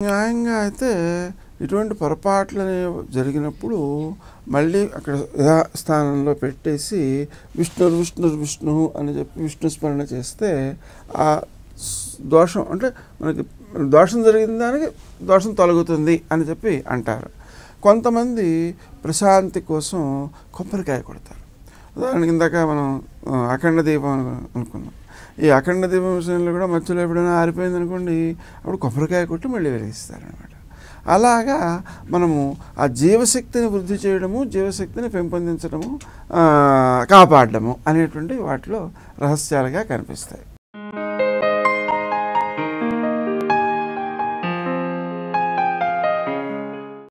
న్యాయంగా అయితే ఇటువంటి పొరపాట్లు అనేవి జరిగినప్పుడు మళ్ళీ అక్కడ యథాస్థానంలో పెట్టేసి విష్ణు విష్ణు విష్ణు అని చెప్పి విష్ణు స్మరణ చేస్తే ఆ స్- దోషం అంటే మనకి దోషం జరిగిన దానికి దోషం తొలగుతుంది అని చెప్పి అంటారు కొంతమంది ప్రశాంతి కోసం కొబ్బరికాయ కొడతారు ఉదాహరణకి ఇందాక మనం ఆ, అఖండ దీపం అను- అనుకున్నాం ఈ అఖండ దీపం విషయంలో కూడా మధ్యలో ఎప్పుడైనా ఆరిపోయింది అనుకోండి అప్పుడు కొబ్బరికాయ కొట్టి మళ్ళీ వెలిగిస్తారనమాట అలాగా మనము ఆ జీవశక్తిని వృద్ధి చేయడము జీవశక్తిని పెంపొందించడము ఆ, కాపాడడము అనేటువంటి వాటిలో రహస్యాలుగా కనిపిస్తాయి